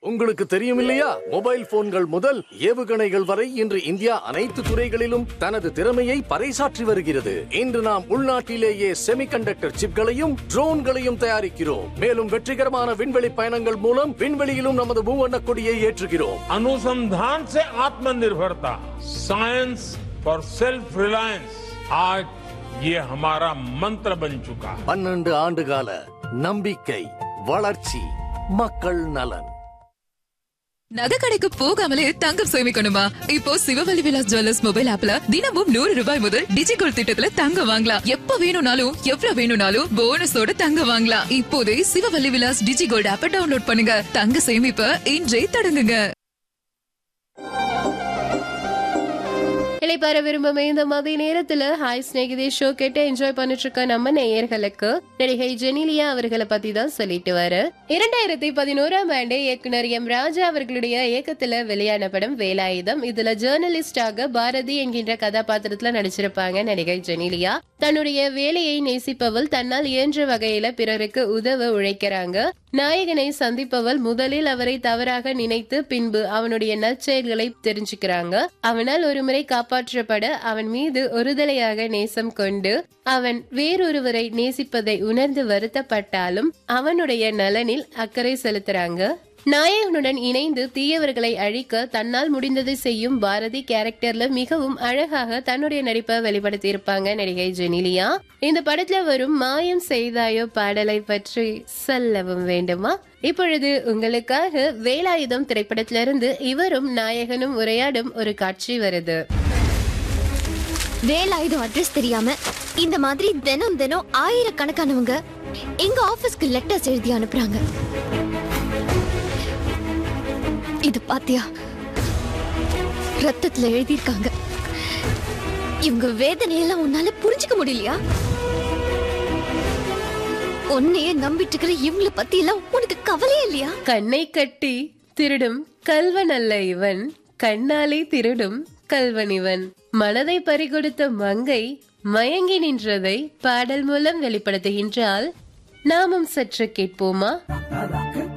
உங்களுக்கு தெரியும் இல்லையா மொபைல் போன்கள் முதல் ஏவுகணைகள் வரை இன்று இந்தியா அனைத்து துறைகளிலும் தனது திறமையை பறைசாற்றி வருகிறது இன்று நாம் உள்நாட்டிலேயே செமிகண்டக்டர் சிப்களையும் ட்ரோன்களையும் தயாரிக்கிறோம் மேலும் வெற்றிகரமான விண்வெளி பயணங்கள் மூலம் விண்வெளியிலும் நமது மூவண்ண கொடியை ஏற்றுகிறோம் अनुसंधान से आत्मनिर्भरता साइंस फॉर सेल्फ रिलायंस आज ये हमारा मंत्र बन चुका है பன்னெண்டு ஆண்டுகால நம்பிக்கை வளர்ச்சி மக்கள் நலன் நகை கடைக்கு போகாமலே தங்கம் சேமிக்கணுமா இப்போ சிவவழி விலாஸ் ஜுவல்லர்ஸ் மொபைல் ஆப்ல தினமும் நூறு ரூபாய் முதல் டிஜிகோல்ட் திட்டத்துல தங்கம் வாங்கலாம் எப்ப வேணும்னாலும் எவ்வளவு வேணும்னாலும் போனஸோட தங்கம் வாங்கலாம் இப்போதே சிவவழி விலாஸ் டிஜிகோல்ட் ஆப்பை டவுன்லோட் பண்ணுங்க தங்க சேமிப்ப இன்றே தொடங்குங்க இளைப்பாற விரும்பும் இந்த மதிய நேரத்துல ஹாய் ஸ்நேகிதே ஷோ கேட்டு என்ஜாய் பண்ணிட்டு இருக்க நம்ம நேயர்களுக்கு நடிகை ஜெனிலியா அவர்களை பத்தி தான் சொல்லிட்டு வர இரண்டாயிரத்தி பதினோராம் ஆண்டு இயக்குனர் எம் ராஜா அவர்களுடைய இயக்கத்துல வெளியான படம் வேலாயுதம் இதுல ஜேர்னலிஸ்டாக பாரதி என்கின்ற கதாபாத்திரத்துல நடிச்சிருப்பாங்க நடிகை ஜெனிலியா தன்னுடைய வேலையை நேசிப்பவள் தன்னால் இயன்ற வகையில பிறருக்கு உதவ உழைக்கிறாங்க நாயகனை சந்திப்பவள் முதலில் அவரை தவறாக நினைத்து பின்பு அவனுடைய நற்செயல்களை தெரிஞ்சுக்கிறாங்க அவனால் ஒருமுறை காப்பாற்றப்பட அவன் மீது ஒருதலையாக நேசம் கொண்டு அவன் வேறொருவரை நேசிப்பதை உணர்ந்து வருத்தப்பட்டாலும் அவனுடைய நலனில் அக்கறை செலுத்துறாங்க நாயகனுடன் இணைந்து தீயவர்களை அழிக்க தன்னால் முடிந்ததை செய்யும் பாரதி கேரக்டர்ல மிகவும் அழகாக தன்னுடைய நடிப்பை வெளிப்படுத்தி இருப்பாங்க நடிகை ஜெனிலியா இந்த படத்துல வரும் மாயம் செய்தாயோ பாடலை பற்றி சொல்லவும் வேண்டுமா இப்பொழுது உங்களுக்காக வேலாயுதம் திரைப்படத்திலிருந்து இவரும் நாயகனும் உரையாடும் ஒரு காட்சி வருது வேலாயுதம் அட்ரஸ் தெரியாம இந்த மாதிரி தினம் தினம் ஆயிரக்கணக்கானவங்க எங்க ஆபீஸ்க்கு லெட்டர்ஸ் எழுதி அனுப்புறாங்க இது பாத்தியா ரத்தத்துல எழுதியிருக்காங்க இவங்க வேதனையெல்லாம் உன்னால புரிஞ்சுக்க முடியலையா உன்னையே நம்பிட்டு இருக்கிற இவங்கள பத்தி எல்லாம் உனக்கு கவலையே இல்லையா கண்ணை கட்டி திருடும் கல்வன் அல்ல இவன் கண்ணாலே திருடும் கல்வன் இவன் மனதை பறிகொடுத்த மங்கை மயங்கி நின்றதை பாடல் மூலம் வெளிப்படுத்துகின்றால் நாமும் சற்று கேட்போமா